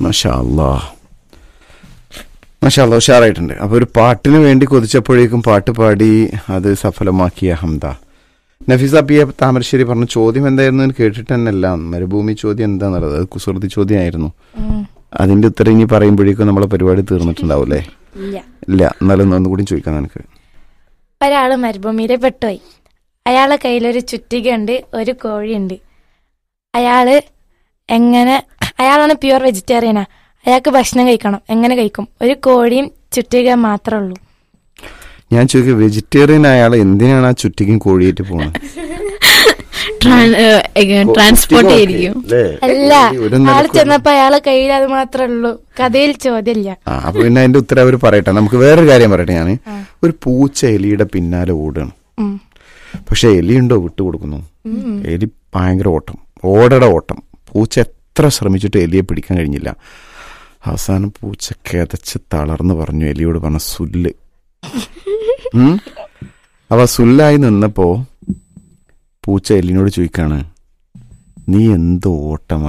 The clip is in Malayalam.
മഷാ അല്ലാ മഷാ അല്ലാ ഉഷാറായിട്ടുണ്ട് അപ്പൊ ഒരു പാട്ടിന് വേണ്ടി കൊതിച്ചപ്പോഴേക്കും പാട്ട് പാടി അത് സഫലമാക്കിയ ഹംദ നഫീസ പി എ താമരശ്ശേരി പറഞ്ഞു ചോദ്യം എന്തായിരുന്നു എന്ന് കേട്ടിട്ട് തന്നെയല്ല മരുഭൂമി ചോദ്യം എന്താന്നുള്ളത് അത് കുസൃതി ചോദ്യമായിരുന്നു ഉം. അതിന്റെ ഉത്തരം ഇനി പറയുമ്പോഴേക്കും നമ്മളെ പരിപാടി തീർന്നിട്ടുണ്ടാവൂലേ ഇല്ല ഇല്ല എന്നാലും ഒന്നുകൂടി ചോദിക്കാം നിനക്ക് ഒരാള് മരുഭൂമിയിലെ പെട്ടുപോയി അയാളെ കയ്യിലൊരു ചുറ്റികയുണ്ട് ഒരു കോഴിയുണ്ട് അയാള് എങ്ങനെ അയാളാണ് പ്യുവർ വെജിറ്റേറിയനാ അയാൾക്ക് ഭക്ഷണം കഴിക്കണം എങ്ങനെ കഴിക്കും ഒരു കോഴിയും ചുറ്റിക മാത്രമേ ഉള്ളൂ ഞാൻ ചോദിക്കുക വെജിറ്റേറിയൻ അയാൾ എന്തിനാണ് ആ ചുറ്റിക്കും കോഴിയായിട്ട് പോകുന്നത് ട്രാൻസ്പോർട്ട് ചെയ്തിരിക്കും അല്ല ഒരു ആള് നിലക്കും- ചെന്നപ്പോ അയാളെ കയ്യിൽ അത് മാത്രമേ ഉള്ളൂ കഥയിൽ ചോദ്യമില്ല ആ അപ്പൊ പിന്നെ അതിന്റെ ഉത്തരം അവർ പറയട്ടെ നമുക്ക് വേറൊരു കാര്യം പറയട്ടെ ഞാൻ ആ. ഒരു പൂച്ച എലിയുടെ പിന്നാലെ ഓടുകയാണ് ഉം. പക്ഷെ എലിയുണ്ടോ വിട്ടുകൊടുക്കുന്നു ഉം. എലി ഭയങ്കര ഓട്ടം ഓടയുടെ ഓട്ടം പൂച്ച എത്ര ശ്രമിച്ചിട്ട് എലിയെ പിടിക്കാൻ കഴിഞ്ഞില്ല അവസാനം പൂച്ച കിതച്ച് തളർന്ന് പറഞ്ഞു എലിയോട് പറഞ്ഞ സുല്ല് ഉം? അവ സുല്ലായി നിന്നപ്പോ പൂച്ച എലിനോട് ചോദിക്കാണ് നീ എന്ത് ഓട്ടമാണ്